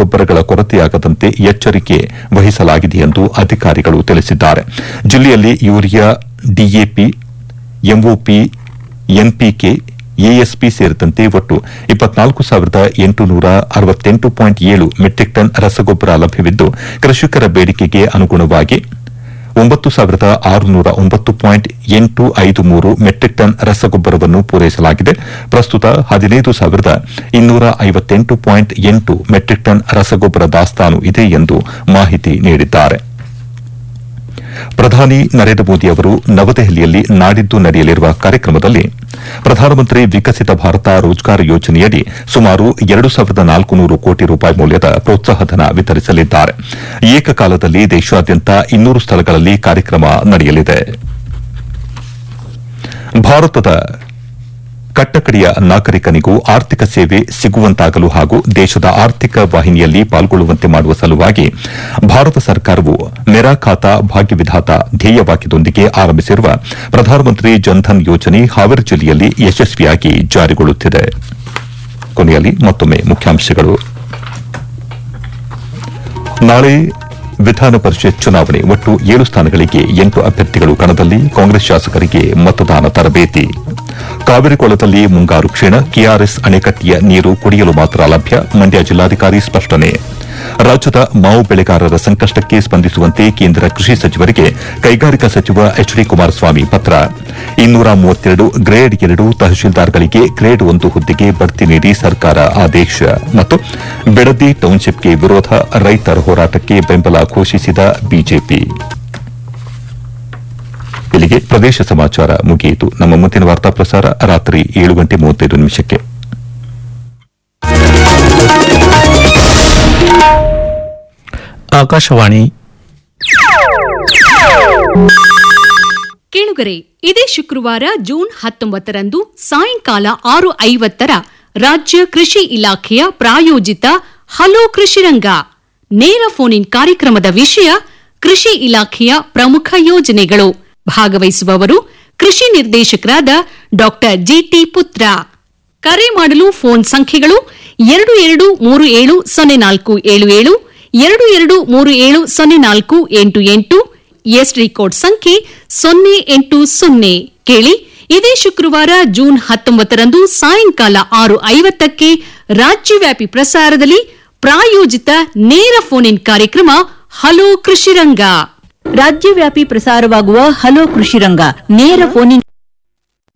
ರಸಗೊಬ್ಬರಗಳ ಕೊರತೆಯಾಗದಂತೆ ಎಚ್ಚರಿಕೆ ವಹಿಸಲಾಗಿದೆ ಎಂದು ಅಧಿಕಾರಿಗಳು ತಿಳಿಸಿದ್ದಾರೆ ಜಿಲ್ಲೆಯಲ್ಲಿ urea DAP MOP NPK ASP ಸೇರಿದಂತೆ ಒಟ್ಟು ಇಪ್ಪತ್ನಾಲ್ಕು ಸಾವಿರದ ಎಂಟುನೂರ ಅರವತ್ತೆಂಟು ಪಾಯಿಂಟ್ ಏಳು ಮೆಟ್ರಿಕ್ ಟನ್ ರಸಗೊಬ್ಬರ ಲಭ್ಯವಿದ್ದು ಕೃಷಿಕರ ಬೇಡಿಕೆಗೆ ಅನುಗುಣವಾಗಿ ಒಂಬತ್ತು ಸಾವಿರದ ಆರುನೂರ ಒಂಬತ್ತು ಪಾಯಿಂಟ್ ಎಂಟು ಐದು ಮೂರು ಮೆಟ್ರಿಕ್ ಟನ್ ರಸಗೊಬ್ಬರವನ್ನು ಪೂರೈಸಲಾಗಿದೆ ಪ್ರಸ್ತುತ ಹದಿನೈದು ಸಾವಿರದ ಇನ್ನೂರ ಐವತ್ತೆಂಟು ಪಾಯಿಂಟ್ ಎಂಟು ಮೆಟ್ರಿಕ್ ಟನ್ ರಸಗೊಬ್ಬರ ದಾಸ್ತಾನು ಇದೆ ಎಂದು ಮಾಹಿತಿ ನೀಡಿದ್ದಾರೆ ಪ್ರಧಾನಿ ನರೇಂದ್ರ ಮೋದಿ ಅವರು ನವದೆಹಲಿಯಲ್ಲಿ ನಾಡಿದ್ದು ನಡೆಯಲಿರುವ ಕಾರ್ಯಕ್ರಮದಲ್ಲಿ ಪ್ರಧಾನಮಂತ್ರಿ ವಿಕಸಿತ ಭಾರತ ರೋಜ್ಗಾರ್ ಯೋಜನೆಯಡಿ ಸುಮಾರು ಎರಡು ಸಾವಿರದ ನಾಲ್ಕುನೂರು ಕೋಟಿ ರೂಪಾಯಿ ಮೌಲ್ಯದ ಪ್ರೋತ್ಸಾಹಧನ ವಿತರಿಸಲಿದ್ದಾರೆ ಏಕಕಾಲದಲ್ಲಿ ದೇಶಾದ್ಯಂತ ಇನ್ನೂರು ಸ್ಥಳಗಳಲ್ಲಿ ಕಾರ್ಯಕ್ರಮ ನಡೆಯಲಿದೆ ಭಾರತದ ಕಟ್ಟಕಡೆಯ ನಾಗರಿಕನಿಗೂ ಆರ್ಥಿಕ ಸೇವೆ ಸಿಗುವಂತಾಗಲು ಹಾಗೂ ದೇಶದ ಆರ್ಥಿಕ ವಾಹಿನಿಯಲ್ಲಿ ಪಾಲ್ಗೊಳ್ಳುವಂತೆ ಮಾಡುವ ಸಲುವಾಗಿ ಭಾರತ ಸರ್ಕಾರವು ಮೆರಾ ಖಾತಾ ಭಾಗ್ಯವಿಧಾತ ಧ್ಯೇಯವಾಕ್ಯದೊಂದಿಗೆ ಆರಂಭಿಸಿರುವ ಪ್ರಧಾನಮಂತ್ರಿ ಜನ್ಧನ್ ಯೋಜನೆ ಹಾವೇರಿ ಜಿಲ್ಲೆಯಲ್ಲಿ ಯಶಸ್ವಿಯಾಗಿ ಜಾರಿಗೊಳ್ಳುತ್ತಿದೆ ಕೊನೆಯಲ್ಲಿ ಮತ್ತೊಮ್ಮೆ ಮುಖ್ಯಾಂಶಗಳು ನಾಳೆ ವಿಧಾನ ಪರಿಷತ್ ಚುನಾವಣೆ ಒಟ್ಟು ಏಳು ಸ್ಥಾನಗಳಿಗೆ ಎಂಟು ಅಭ್ಯರ್ಥಿಗಳು ಕಣದಲ್ಲಿ ಕಾಂಗ್ರೆಸ್ ಶಾಸಕರಿಗೆ ಮತದಾನ ತರಬೇತಿ ಕಾವೇರಿ ಕೊಳದಲ್ಲಿ ಮುಂಗಾರು ಕ್ಷೀಣ ಕೆಆರ್ಎಸ್ ಅಣೆಕಟ್ಟೆಯ ನೀರು ಕುಡಿಯಲು ಮಾತ್ರ ಲಭ್ಯ ಮಂಡ್ಯ ಜಿಲ್ಲಾಧಿಕಾರಿ ಸ್ಪಷ್ಟನೆ ರಾಜ್ಯದ ಮಾವು ಬೆಳೆಗಾರರ ಸಂಕಷ್ಟಕ್ಕೆ ಸ್ಪಂದಿಸುವಂತೆ ಕೇಂದ್ರ ಕೃಷಿ ಸಚಿವರಿಗೆ ಕೈಗಾರಿಕಾ ಸಚಿವ ಎಚ್ ಡಿ ಕುಮಾರಸ್ವಾಮಿ ಪತ್ರ ಇನ್ನೂರ ಮೂವತ್ತೆರಡು ಗ್ರೇಡ್ ಎರಡು ತಹಶೀಲ್ದಾರ್ಗಳಿಗೆ ಗ್ರೇಡ್ ಒಂದು ಹುದ್ದೆಗೆ ಬಡ್ತಿ ನೀಡಿ ಸರ್ಕಾರ ಆದೇಶ ಮತ್ತು ಬೆಡದಿ ಟೌನ್ಶಿಪ್ಗೆ ವಿರೋಧ ರೈತರ ಹೋರಾಟಕ್ಕೆ ಬೆಂಬಲ ಘೋಷಿಸಿದ ಬಿಜೆಪಿ ಇಲ್ಲಿಗೆ ಪ್ರದೇಶ ಸಮಾಚಾರ ಮುಗಿಯಿತು ನಮ್ಮ ಮುಂದಿನ ವಾರ್ತಾ ಪ್ರಸಾರ ರಾತ್ರಿ ಏಳು ಗಂಟೆ ಮೂವತ್ತೈದು ನಿಮಿಷಕ್ಕೆ ಆಕಾಶವಾಣಿ ಕೇಳುಗರೆ ಇದೇ ಶುಕ್ರವಾರ ಜೂನ್ ಹತ್ತೊಂಬತ್ತರಂದು ಸಾಯಂಕಾಲ ಆರು ಐವತ್ತರ ರಾಜ್ಯ ಕೃಷಿ ಇಲಾಖೆಯ ಪ್ರಾಯೋಜಿತ ಹಲೋ ಕೃಷಿರಂಗ ನೇರ ಫೋನ್ ಇನ್ ಕಾರ್ಯಕ್ರಮದ ವಿಷಯ ಕೃಷಿ ಇಲಾಖೆಯ ಪ್ರಮುಖ ಯೋಜನೆಗಳು ಭಾಗವಹಿಸುವವರು ಕೃಷಿ ನಿರ್ದೇಶಕರಾದ ಡಾಕ್ಟರ್ ಜಿಟಿ ಪುತ್ರ ಕರೆ ಮಾಡಲು ಫೋನ್ ಸಂಖ್ಯೆಗಳು ಎರಡು ಎರಡು ಮೂರು ಏಳು ಸೊನ್ನೆ ನಾಲ್ಕು ಏಳು ಏಳು ಎರಡು ಎರಡು ಮೂರು ಏಳು ಸೊನ್ನೆ ನಾಲ್ಕು ಎಂಟು ಎಂಟು ಎಸ್ಡಿ ಕೋಡ್ ಸಂಖ್ಯೆ ಸೊನ್ನೆ ಎಂಟು ಸೊನ್ನೆ ಕೇಳಿ ಇದೇ ಶುಕ್ರವಾರ ಜೂನ್ ಹತ್ತೊಂಬತ್ತರಂದು ಸಾಯಂಕಾಲ ಆರು ಐವತ್ತಕ್ಕೆ ರಾಜ್ಯವ್ಯಾಪಿ ಪ್ರಸಾರದಲ್ಲಿ ಪ್ರಾಯೋಜಿತ ನೇರ ಫೋನ್ ಇನ್ ಕಾರ್ಯಕ್ರಮ ಹಲೋ ಕೃಷಿರಂಗ ರಾಜ್ಯವ್ಯಾಪಿ ಪ್ರಸಾರವಾಗುವ ಹಲೋ ಕೃಷಿರಂಗ ನೇರ ಫೋನ್